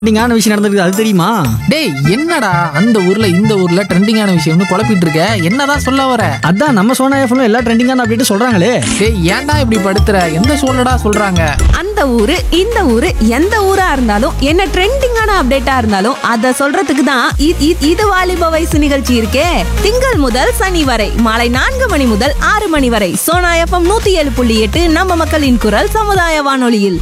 ட்ரெண்டிங்கான விஷயம் நடந்திருக்கு அது தெரியுமா டேய் என்னடா அந்த ஊர்ல இந்த ஊர்ல ட்ரெண்டிங்கான விஷயம்னு குழப்பிட்டு இருக்க என்னதான் சொல்ல வர அதான் நம்ம சோனா எஃப்எம் எல்லா ட்ரெண்டிங்கான அப்டேட் சொல்றாங்களே டேய் ஏன்டா இப்படி படுத்துற எந்த சூழ்நிலடா சொல்றாங்க அந்த ஊரு இந்த ஊரு எந்த ஊரா இருந்தாலும் என்ன ட்ரெண்டிங்கான அப்டேட்டா இருந்தாலும் அத சொல்றதுக்கு தான் இ- இ- இது வாலிப வயசு நிகழ்ச்சி இருக்கே திங்கள் முதல் சனி வரை மாலை நான்கு மணி முதல் ஆறு மணி வரை சோனா எஃப்எம் நூத்தி ஏழு புள்ளி எட்டு நம்ம மக்களின் குரல் சமுதாய வானொலியில்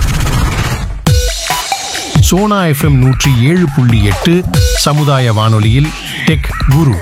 சோனா எஃப்எம் நூற்றி ஏழு புள்ளி எட்டு சமுதாய வானொலியில் டெக் குரு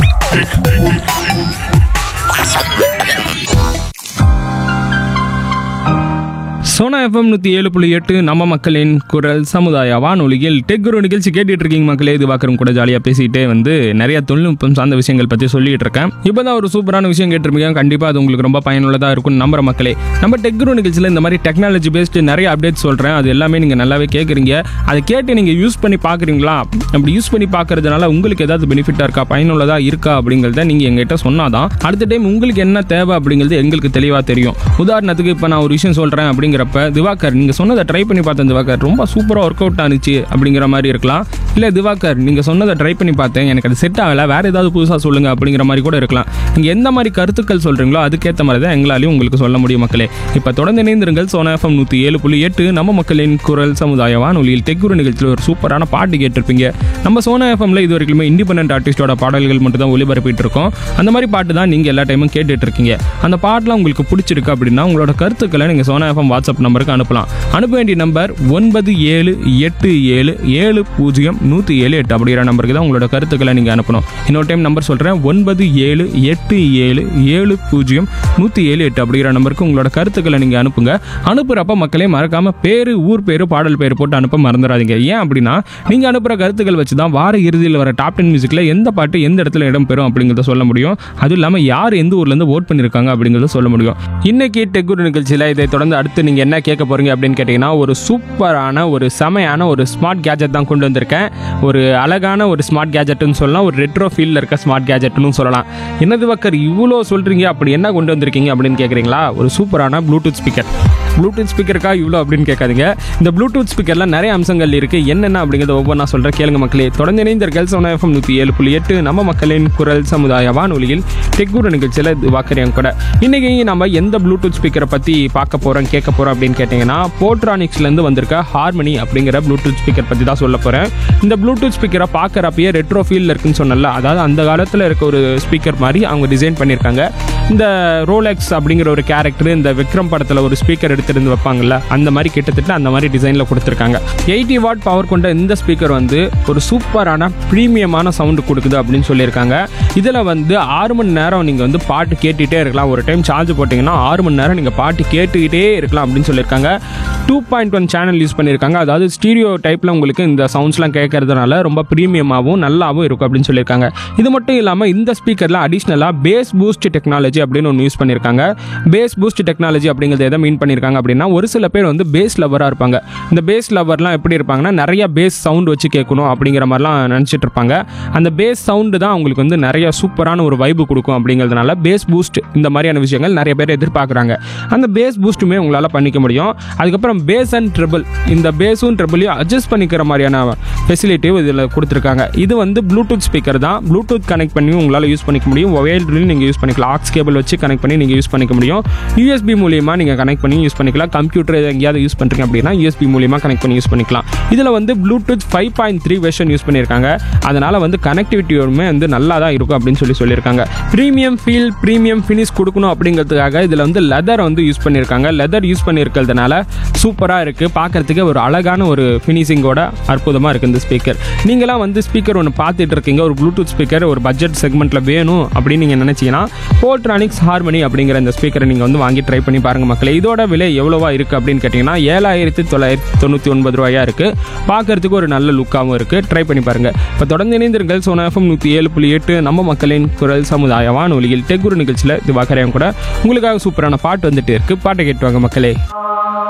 சோனா எஃப்எம் நூற்றி ஏழு புள்ளி எட்டு நம்ம மக்களின் குரல் சமுதாய வானொலியில் டெக்குரு நிகழ்ச்சி கேட்டுட்டு இருக்கீங்க மக்களே இது பார்க்குறவங்க கூட ஜாலியாக பேசிட்டே வந்து நிறைய தொழில்நுட்பம் சார்ந்த விஷயங்கள் பற்றி சொல்லிட்டு இருக்கேன் இப்போ தான் ஒரு சூப்பரான விஷயம் கேட்டிருப்பீங்க கண்டிப்பாக அது உங்களுக்கு ரொம்ப பயனுள்ளதாக இருக்கும் நம்புற மக்களே நம்ம டெக்குரு நிகழ்ச்சியில் இந்த மாதிரி டெக்னாலஜி பேஸ்டு நிறைய அப்டேட் சொல்கிறேன் அது எல்லாமே நீங்கள் நல்லாவே கேட்குறீங்க அதை கேட்டு நீங்கள் யூஸ் பண்ணி பார்க்குறீங்களா அப்படி யூஸ் பண்ணி பார்க்கறதுனால உங்களுக்கு ஏதாவது பெனிஃபிட்டாக இருக்கா பயனுள்ளதாக இருக்கா அப்படிங்கிறத நீங்கள் எங்ககிட்ட சொன்னாதான் அடுத்த டைம் உங்களுக்கு என்ன தேவை அப்படிங்கிறது எங்களுக்கு தெளிவாக தெரியும் உதாரணத்துக்கு இப்போ நான் ஒரு விஷயம் சொல்கிறேன் அப்படிங்கிறப்ப திவாகர் நீங்கள் சொன்னதை ட்ரை பண்ணி பார்த்தேன் திவாகர் ரொம்ப சூப்பராக ஒர்க் அவுட் ஆனிச்சு அப்படிங்கிற மாதிரி இருக்கலாம் இல்லை திவாகர் நீங்கள் சொன்னதை ட்ரை பண்ணி பார்த்தேன் எனக்கு அது செட் ஆகலை வேறு ஏதாவது புதுசாக சொல்லுங்கள் அப்படிங்கிற மாதிரி கூட இருக்கலாம் நீங்கள் எந்த மாதிரி கருத்துக்கள் சொல்கிறீங்களோ அதுக்கேற்ற மாதிரி தான் எங்களாலையும் உங்களுக்கு சொல்ல முடியும் மக்களே இப்போ தொடர்ந்து இணைந்திருங்கள் சோனா எஃப்எம் நூற்றி ஏழு புள்ளி எட்டு நம்ம மக்களின் குரல் சமுதாய வானொலியில் டெக்குரு நிகழ்ச்சியில் ஒரு சூப்பரான பாட்டு கேட்டிருப்பீங்க நம்ம சோனா எஃப்எம்ல இது வரைக்குமே இண்டிபெண்டன்ட் ஆர்டிஸ்டோட பாடல்கள் மட்டும் தான் ஒளிபரப்பிட்டு இருக்கோம் அந்த மாதிரி பாட்டு தான் நீங்கள் எல்லா டைமும் கேட்டுட்டு இருக்கீங்க அந்த பாட்டுலாம் உங்களுக்கு பிடிச்சிருக்கு அப்படின்னா உங்களோட கருத்துக்களை நீங்கள் சோனா எஃப்எம் வாட்ஸ்அப் நம்பருக்கு அனுப்பலாம் அனுப்ப வேண்டிய நம்பர் ஒன்பது ஏழு எட்டு ஏழு ஏழு பூஜ்ஜியம் நூற்றி ஏழு எட்டு அப்படிங்கிற நம்பருக்கு தான் உங்களோட கருத்துக்களை நீங்கள் அனுப்பணும் இன்னொரு டைம் நம்பர் சொல்கிறேன் ஒன்பது ஏழு எட்டு ஏழு ஏழு பூஜ்ஜியம் நூற்றி ஏழு எட்டு அப்படிங்கிற நம்பருக்கு உங்களோட கருத்துக்களை நீங்கள் அனுப்புங்க அனுப்புகிறப்ப மக்களே மறக்காம பேர் ஊர் பேர் பாடல் பேர் போட்டு அனுப்ப மறந்துடாதீங்க ஏன் அப்படின்னா நீங்கள் அனுப்புகிற கருத்துக்கள் வச்சு தான் வார இறுதியில் வர டாப் டென் மியூசிக்கில் எந்த பாட்டு எந்த இடத்துல இடம் பெறும் அப்படிங்கிறத சொல்ல முடியும் அதுவும் இல்லாமல் யார் எந்த ஊர்லேருந்து ஓட் பண்ணியிருக்காங்க அப்படிங்கிறத சொல்ல முடியும் இன்னைக்கு டெக்குரு நிகழ்ச்சியில் இதை தொடர்ந்து அடுத்து நீங்கள் என்ன கேட்க போறீங்க அப்படின்னு கேட்டிங்கன்னா ஒரு சூப்பரான ஒரு செமையான ஒரு ஸ்மார்ட் கேஜெட் தான் கொண்டு வந்திருக்கேன் ஒரு அழகான ஒரு ஸ்மார்ட் கேஜெட்னு சொல்லலாம் ஒரு ரெட்ரோ ஃபீல்டில் இருக்க ஸ்மார்ட் கேஜெட்னு சொல்லலாம் என்னது வக்கர் இவ்வளோ சொல்கிறீங்க அப்படி என்ன கொண்டு வந்திருக்கீங்க அப்படின்னு கேட்குறீங்களா ஒரு சூப்பரான ப்ளூடூத் ஸ்பீக்கர் ப்ளூடூத் ஸ்பீக்கருக்கா இவ்வளோ அப்படின்னு கேட்காதீங்க இந்த ப்ளூடூத் ஸ்பீக்கரில் நிறைய அம்சங்கள் இருக்குது என்னென்ன அப்படிங்கிறத ஒவ்வொன்றா சொல்கிறேன் கேளுங்க மக்களே தொடர்ந்து இணைந்தர்கள் சோனா எஃப்எம் நூற்றி ஏழு புள்ளி எட்டு நம்ம மக்களின் குரல் சமுதாய வானொலியில் டெக்கூர் நிகழ்ச்சியில் இது வாக்குறேன் கூட இன்றைக்கி நம்ம எந்த ப்ளூடூத் ஸ்பீக்கரை பற்றி பார்க்க போகிறோம் கேட்க போகிறோம் அப்படின்னு கேட்டிங்கன்னா போட்ரானிக்ஸ்லேருந்து வந்திருக்க ஹார்மனி அப்படிங்கிற ப்ளூடூத் ஸ்பீக்கர் பற்றி தான் சொல்ல போகிறேன் இந்த ப்ளூடூத் ஸ்பீக்கரை பார்க்குறப்பயே ரெட்ரோ ஃபீல்டில் இருக்குன்னு சொன்னல அதாவது அந்த காலத்தில் இருக்க ஒரு ஸ்பீக்கர் மாதிரி அவங்க டிசைன் பண்ணியிருக்காங்க இந்த ரோலெக்ஸ் அப்படிங்கிற ஒரு கேரக்டர் இந்த விக்ரம் படத்தில் ஒரு ஸ்பீக்கர் எடுத்திருந்து வைப்பாங்கல்ல அந்த மாதிரி கிட்டத்தட்ட அந்த மாதிரி டிசைனில் கொடுத்துருக்காங்க எயிட்டி வாட் பவர் கொண்ட இந்த ஸ்பீக்கர் வந்து ஒரு சூப்பரான ப்ரீமியமான சவுண்டு கொடுக்குது அப்படின்னு சொல்லியிருக்காங்க இதில் வந்து ஆறு மணி நேரம் நீங்கள் வந்து பாட்டு கேட்டுகிட்டே இருக்கலாம் ஒரு டைம் சார்ஜ் போட்டிங்கன்னா ஆறு மணி நேரம் நீங்கள் பாட்டு கேட்டுக்கிட்டே இருக்கலாம் அப்படின்னு சொல்லியிருக்காங்க two point one channel use பண்ணியிருக்காங்க அதாவது ஸ்டீரியோ டைப்பில் உங்களுக்கு இந்த சவுண்ட்ஸ்லாம் கேட்கறதுனால ரொம்ப ப்ரீமியமாகவும் நல்லாவும் இருக்கும் அப்படின்னு சொல்லியிருக்காங்க இது மட்டும் இல்லாமல் இந்த ஸ்பீக்கரில் அடிஷ்னலாக பேஸ் பூஸ்ட் டெக்னாலஜி அப்படின்னு ஒன்று யூஸ் பண்ணியிருக்காங்க பேஸ் பூஸ்ட் டெக்னாலஜி அப்படிங்கிறது எதை மீன் பண்ணியிருக்காங்க அப்படின்னா ஒரு சில பேர் வந்து பேஸ் லவராக இருப்பாங்க இந்த பேஸ் லவர்லாம் எப்படி இருப்பாங்கன்னா நிறைய பேஸ் சவுண்ட் வச்சு கேட்கணும் அப்படிங்கிற மாதிரிலாம் நினச்சிட்டு இருப்பாங்க அந்த பேஸ் சவுண்டு தான் அவங்களுக்கு வந்து நிறைய சூப்பரான ஒரு வைப்பு கொடுக்கும் அப்படிங்கிறதுனால பேஸ் பூஸ்ட் இந்த மாதிரியான விஷயங்கள் நிறைய பேர் எதிர்பார்க்குறாங்க அந்த பேஸ் பூஸ்ட்டுமே உங்களால் பண்ணிக்க முடியும் அதுக்கப்புறம் பேஸ் அண்ட் ட்ரிபிள் இந்த பேஸும் ட்ரிபிளையும் அட்ஜஸ்ட் பண்ணிக்கிற மாதிரியான ஃபெசிலிட்டியும் இதில் கொடுத்துருக்காங்க இது வந்து ப்ளூடூத் ஸ்பீக்கர் தான் ப்ளூடூத் கனெக்ட் பண்ணி உங்களால் யூஸ் பண்ணிக்க முடியும் மொபைல்லையும் நீங்கள் யூஸ் பண்ணிக்கலாம் ஆக்ஸ் கேபிள் வச்சு கனெக்ட் பண்ணி நீங்கள் யூஸ் பண்ணிக்க முடியும் யூஎஸ்பி மூலியமாக நீங்கள் கனெக்ட் பண்ணி யூஸ் பண்ணிக்கலாம் கம்ப்யூட்டர் எங்கேயாவது யூஸ் பண்ணுறீங்க அப்படின்னா யூஎஸ்பி மூலியமாக கனெக்ட் பண்ணி யூஸ் பண்ணிக்கலாம் இதில் வந்து Bluetooth five point three version use பண்ணியிருக்காங்க அதனால் வந்து கனெக்டிவிட்டியுமே வந்து நல்லா தான் இருக்கும் அப்படின்னு சொல்லி சொல்லியிருக்காங்க ப்ரீமியம் ஃபீல் ப்ரீமியம் ஃபினிஷ் கொடுக்கணும் அப்படிங்கிறதுக்காக இதில் வந்து லெதர் வந்து யூஸ் பண்ணியிருக்காங்க லெதர் யூஸ் பண்ணியிருக்கிறதுனால சூப்பராக இருக்குது பார்க்கறதுக்கு ஒரு அழகான ஒரு ஃபினிஷிங்கோட அற்புதமாக இருக்குது இந்த ஸ்பீக்கர் நீங்களாம் வந்து ஸ்பீக்கர் ஒன்று பார்த்துட்டு இருக்கீங்க ஒரு ப்ளூடூத் ஸ்பீக்கர் ஒரு பட்ஜெட் செக்மெண்ட்டில் வேணும் அப்படின்னு நீங்கள் நினச்சிங்கன்னா போட்ரானிக்ஸ் ஹார்மனி அப்படிங்கிற இந்த ஸ்பீக்கரை நீங்கள் வந்து வாங்கி ட்ரை பண்ணி பாருங்கள் மக்களே இதோட விலை எவ்வளோவா இருக்குது அப்படின்னு கேட்டிங்கன்னா ஏழாயிரத்தி தொள்ளாயிரத்தி தொண்ணூற்றி ஒன்பது ரூபாயா இருக்குது பார்க்கறதுக்கு ஒரு நல்ல லுக்காகவும் இருக்குது ட்ரை பண்ணி பாருங்கள் இப்போ தொடர்ந்து இணைந்திருங்கள் சோனா எஃப்எம் நூற்றி ஏழு புள்ளி எட்டு நம்ம மக்களின் குரல் சமுதாய வானொலியில் டெக்குரு நிகழ்ச்சியில் இது வாக்கரையும் கூட உங்களுக்காக சூப்பரான பாட்டு வந்துட்டு இருக்கு பாட்டை கேட்டுவாங்க மக்களே